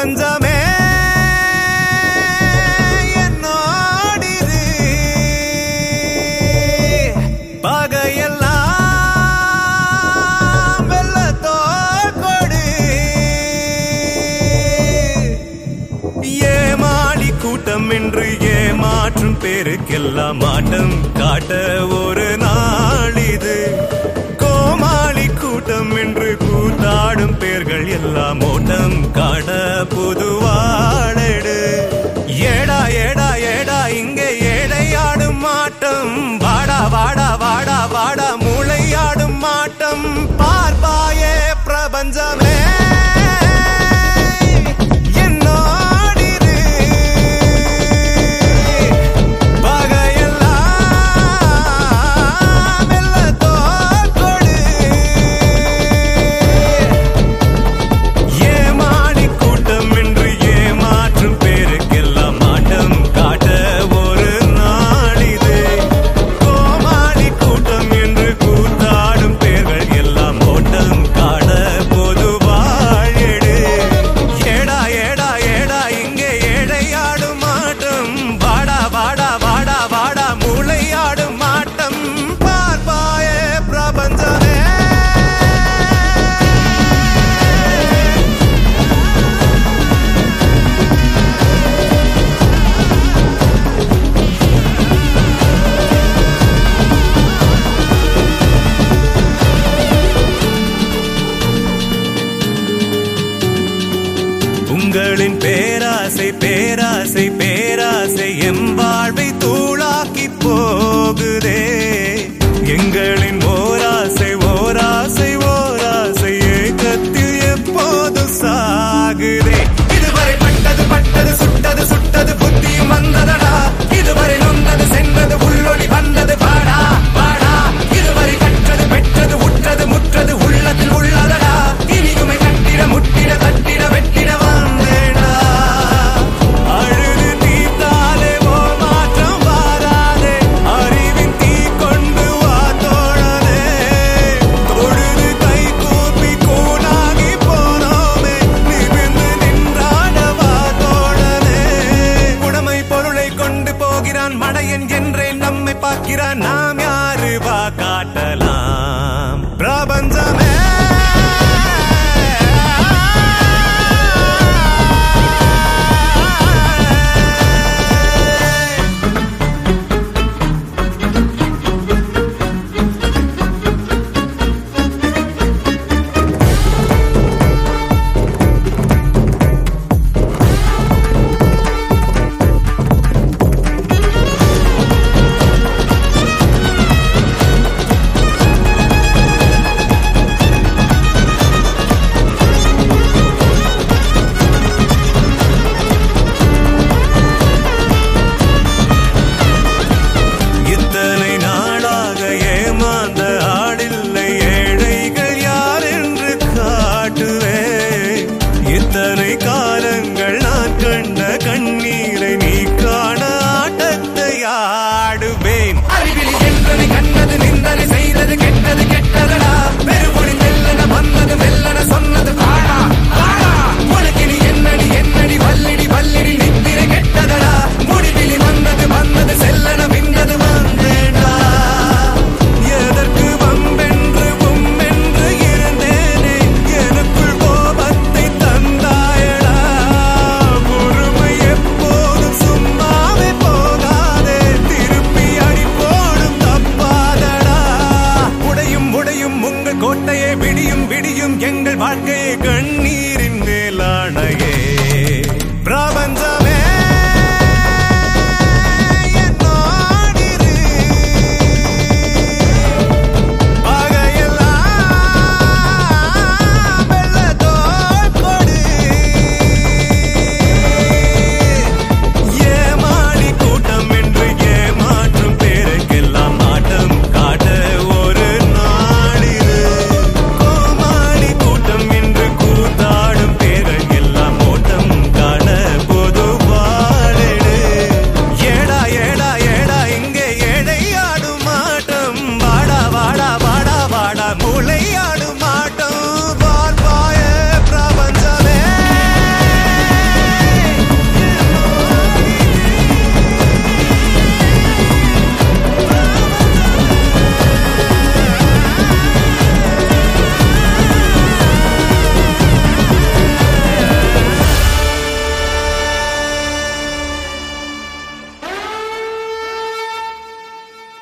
பிரபஞ்சமே என்னோடிரு பகையெல்லாம் வெள்ளத்தோள் கொடு ஏமாளி கூட்டம் என்று ஏமாற்றும் பேருக்கெல்லாம் ஆட்டம் காட்ட ஒரு நாள் இது கோமாளி கூட்டம் என்று கூத்தாடும் பேர்கள் எல்லாம் ஓட்டம் காண புதுவாழடு ஏடா ஏடா ஏடா இங்கே ஏழையாடும் மாட்டம் வாடா வாடா வாடா வாடா மூளையாடும் மாட்டம் பார்ப்பாயே பிரபஞ்சமே என்னோடிரு பகையெல்லாம் வெள்ளத்தோள் கொடு ஏமாளி கூட்டம் என்று ஏமாற்றும் பேருக்கெல்லாம் ஆட்டம் காட்ட ஒரு நாளிது கோமாளி கூட்டம் என்று கூத்தாடும் பேர்கள் எல்லாம் ஓட்டம் காண பொதுவாழெடு ஏடா ஏடா ஏடா இங்கே ஏழையாடும் ஆட்டம் வாடா வாடா வாடா வாடா மூளையாடும் ஆட்டம் பார்ப்பாயே பிரபஞ்சமே உங்களின் பேராசை பேராசை பேராசை எம் வாழ்வை தூளாக்கி போகுதே எங்களின் ஓராசை ஓராசை ஓராசை ஏக்கத்தில் எப்போது சாகுதே இதுவரை பட்டது பட்டது சுட்டது சுட்டது புத்தியும் வந்ததடா இதுவரை நொந்தது சென்றது உள்ளொளி வந்தது பாடா பாடா இதுவரை கற்றது பெற்றது உற்றது முற்றது உள்ளத்தில் உள்ளதடா இனியுமை கட்டிட முட்டிட தட்டிட வெட்டிட வந்தேடா அழுது தீர்த்தாலே ஓர் மாற்றம் வாராதே அறிவின் தீ கொண்டு வா தோழனே தொழுது கை கூப்பி கூனாகி போனோமே நிமிர்ந்து நின்றாடவா தோழனே உடமை பொருளை கொண்டு போகிறான் மடையன் என்றே நம்மை பார்க்கிறான் நாம் யாரு வா காட்டலாம் பிரபஞ்சமே இத்தனை நாளாக ஏமாந்த ஆடில்லை ஏழைகள் யார் என்று காட்டுவே இத்தனை கால